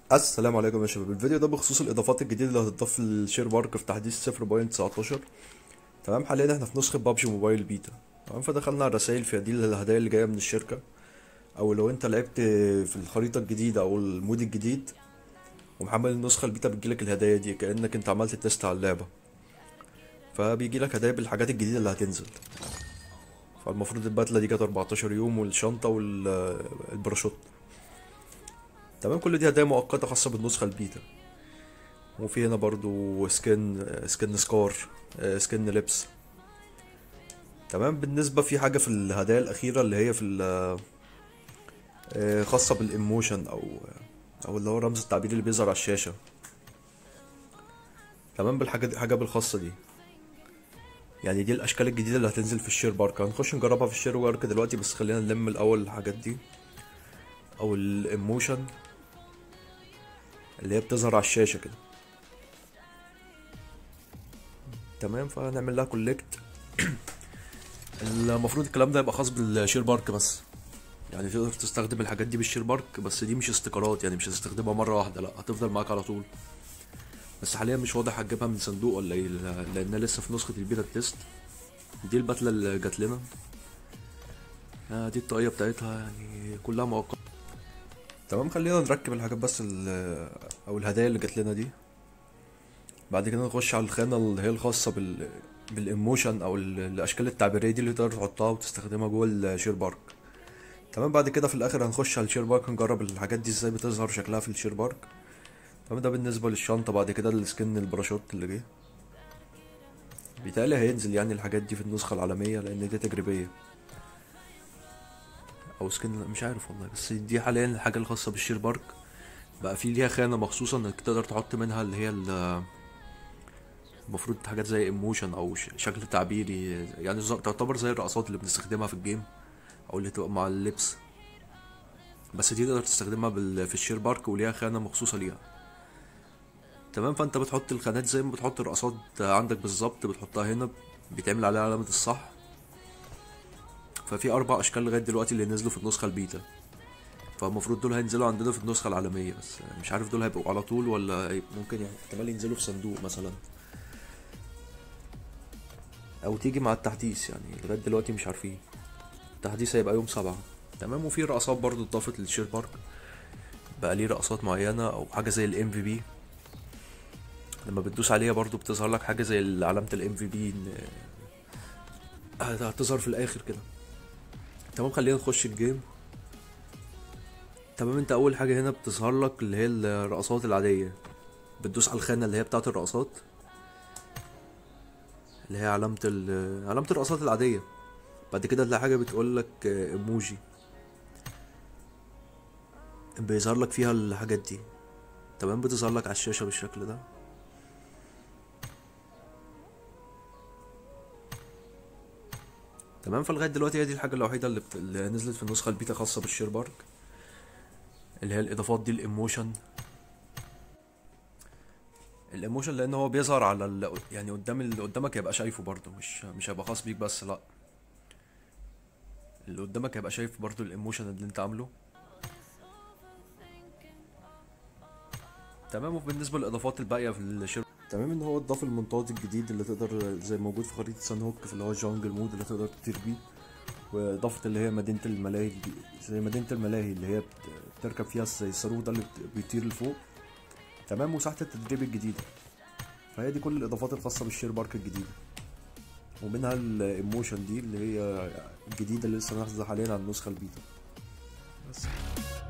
السلام عليكم يا شباب الفيديو ده بخصوص الاضافات الجديده اللي هتضاف للشير بارك في تحديث 0.19 تمام حاليا احنا في نسخه بابجي موبايل بيتا تمام فدخلنا على الرسائل في دي الهدايا اللي جايه من الشركه او لو انت لعبت في الخريطه الجديده او المود الجديد ومحمل النسخه البيتا بتجيلك الهدايا دي كانك انت عملت تيست على اللعبه فبيجيلك هدايا بالحاجات الجديده اللي هتنزل فالمفروض البدله دي كانت 14 يوم والشنطه والباراشوت تمام كل دي هدايا مؤقتة خاصة بالنسخة البيتا وفي هنا برضو سكن سكن سكار سكن لبس تمام بالنسبة في حاجة في الهدايا الأخيرة اللي هي في ال- آه، خاصة بالإيموشن أو أو اللي هو رمز التعبير اللي بيظهر على الشاشة تمام بالحاجة دي حاجة بالخاصة دي يعني دي الأشكال الجديدة اللي هتنزل في الشير بارك هنخش نجربها في الشير بارك دلوقتي بس خلينا نلم الأول الحاجات دي أو الإيموشن اللي هي بتظهر على الشاشة كده تمام فهنعمل لها كولكت المفروض الكلام ده يبقى خاص بالشير بارك بس يعني تقدر تستخدم الحاجات دي بالشير بارك بس دي مش استيكرات يعني مش هتستخدمها مرة واحدة لا هتفضل معاك على طول بس حاليا مش واضح هتجيبها من صندوق ولا ايه لانها لسه في نسخة البيتا تيست دي البتلة اللي جات لنا آه دي الطاقية بتاعتها يعني كلها مؤقتة تمام خلينا نركب الحاجات بس ال- او الهدايا اللي جات لنا دي بعد كده نخش على الخانة اللي هي الخاصة بال بالايموشن او ال- الاشكال التعبيرية دي اللي تقدر تحطها وتستخدمها جوه الشير بارك تمام بعد كده في الاخر هنخش على الشير بارك نجرب الحاجات دي ازاي بتظهر شكلها في الشير بارك تمام ده بالنسبة للشنطة بعد كده السكن الباراشوت اللي جه بيتهيألي هينزل يعني الحاجات دي في النسخة العالمية لأن دي تجريبية أو سكن مش عارف والله بس دي حاليا الحاجة الخاصة بالشير بارك بقى في ليها خانة مخصوصة انك تقدر تحط منها اللي هي ال- المفروض حاجات زي ايموشن او ش- شكل تعبيري يعني ز- تعتبر زي الرقصات اللي بنستخدمها في الجيم او اللي تبقى مع اللبس بس دي تقدر تستخدمها بال... في الشير بارك وليها خانة مخصوصة ليها تمام فانت بتحط الخانات زي ما بتحط الرقصات عندك بالظبط بتحطها هنا بيتعمل عليها علامة الصح ففي اربع اشكال لغاية دلوقتي اللي نزلوا في النسخة البيتا فالمفروض دول هينزلوا عندنا في النسخة العالمية بس مش عارف دول هيبقوا على طول ولا ممكن يعني احتمال ينزلوا في صندوق مثلا او تيجي مع التحديث يعني لغاية دلوقتي مش عارفين التحديث هيبقى يوم سبعة تمام وفي رقصات برضو اتضافت للشير بارك بقى ليه رقصات معينة او حاجة زي الام في بي لما بتدوس عليها برضو بتظهر لك حاجة زي علامة الام في بي هتظهر في الاخر كده تمام خلينا نخش الجيم تمام انت اول حاجه هنا بتظهر لك اللي هي الرقصات العاديه بتدوس على الخانه اللي هي بتاعه الرقصات اللي هي علامه ال- علامه الرقصات العاديه بعد كده تلاقي حاجه بتقول لك ايموجي بيظهر لك فيها الحاجات دي تمام بتظهر لك على الشاشه بالشكل ده تمام فلغايه دلوقتي هي دي الحاجه الوحيده اللي, بت... اللي نزلت في النسخه البيتا خاصه بالشير بارك اللي هي الاضافات دي الايموشن الايموشن لان هو بيظهر على ال... يعني قدام اللي قدامك هيبقى شايفه برضه مش مش هيبقى خاص بيك بس لا اللي قدامك هيبقى شايف برضه الايموشن اللي انت عامله تمام وبالنسبه للاضافات الباقيه في الشير تمام ان هو اضاف المنطاد الجديد اللي تقدر زي موجود في خريطه سان هوك في اللي هو الجانجل مود اللي تقدر تطير بيه واضافه اللي هي مدينه الملاهي دي زي مدينه الملاهي اللي هي بت- بتركب فيها زي الصاروخ ده اللي بت- بيطير لفوق تمام وساحه التدريب الجديده فهي دي كل الاضافات الخاصه بالشير بارك الجديده ومنها الايموشن دي اللي هي الجديده اللي لسه نازله حاليا على النسخه البيتا بس